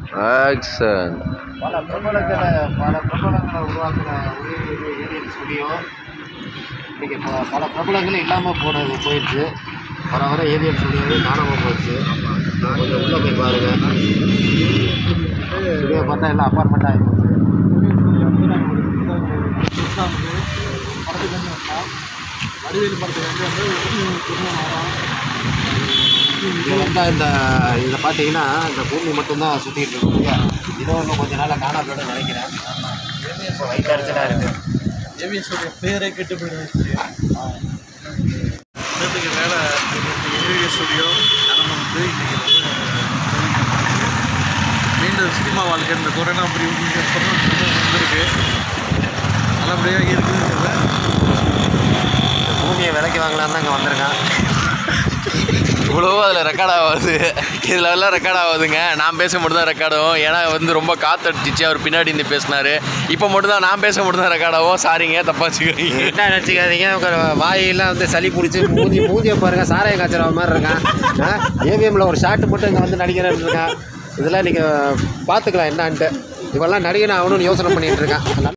action பல பிரபலங்களை பல பிரபலங்களை உருவாக்குன ஒரே இது ஏலியன் ஸ்டுடியோ இன்னைக்கு ப- பல பிரபலங்களும் இல்லாமல் போனது போயிடுச்சு வர வர ஏலியன் ஸ்டுடியோவே காணாமல் போச்சு கொஞ்சம் உள்ளே போய் பாருங்க ஸ்டுடியோ பார்த்தா எல்லாம் அப்பார்ட்மெண்ட்டாக ஆகிப்போச்சு இங்கே வந்தால் இந்த இதில் பார்த்தீங்கன்னா இந்த பூமி மட்டும்தான் சுற்றிட்டு இருக்கு இல்லையா இதோ இன்னும் கொஞ்ச நாளில் காணா போய்டும் நினைக்கிறேன் இப்போ வயிற்று அடிச்சலாக இருக்குது ஏவிஎஸோடைய பேரே கெட்டு போயிடுச்சு நேற்றுக்கு மேலே ஏவிஎஸ் ஸ்டுடியோ நிலமை வந்து இன்னைக்கு வந்து மீண்டும் சினிமா வாழ்க்கை இந்த கொரோனா பிரிவுக்கு அப்புறம் வந்திருக்கு நல்லபடியாக இருக்குதுங்கிறத இந்த பூமியை விலைக்கு வாங்கலான்னு தான் இங்கே வந்திருக்கான் இவ்வளோ அதில் ரெக்கார்ட் ஆகாது இதில் எல்லாம் ரெக்கார்ட் ஆகாதுங்க நான் பேச மட்டும் தான் ரெக்கார்ட் ஆகும் ஏன்னா வந்து ரொம்ப காத்தடிச்சிச்சு அவர் பின்னாடி இருந்து பேசினாரு இப்போ மட்டும் தான் நான் பேச மட்டும் தான் ரெக்கார்ட் ஆகும் சாரிங்க தப்பா வச்சுக்கிறீங்க என்ன நினச்சிக்காதீங்க உங்க வாயெல்லாம் வந்து சளி பிடிச்சி மூஞ்சி மூஞ்சியை பாருங்க சாராய காய்ச்சற மாதிரி இருக்கான் ஏவிஎம்ல ஒரு ஷாட்டு மட்டும் இங்கே வந்து நடிக்கிறேன்னு இருக்கான் இதெல்லாம் நீங்கள் பார்த்துக்கலாம் என்னான்ட்டு இவெல்லாம் நடிகன் ஆகணும்னு யோசனை பண்ணிட்டு இருக்கான்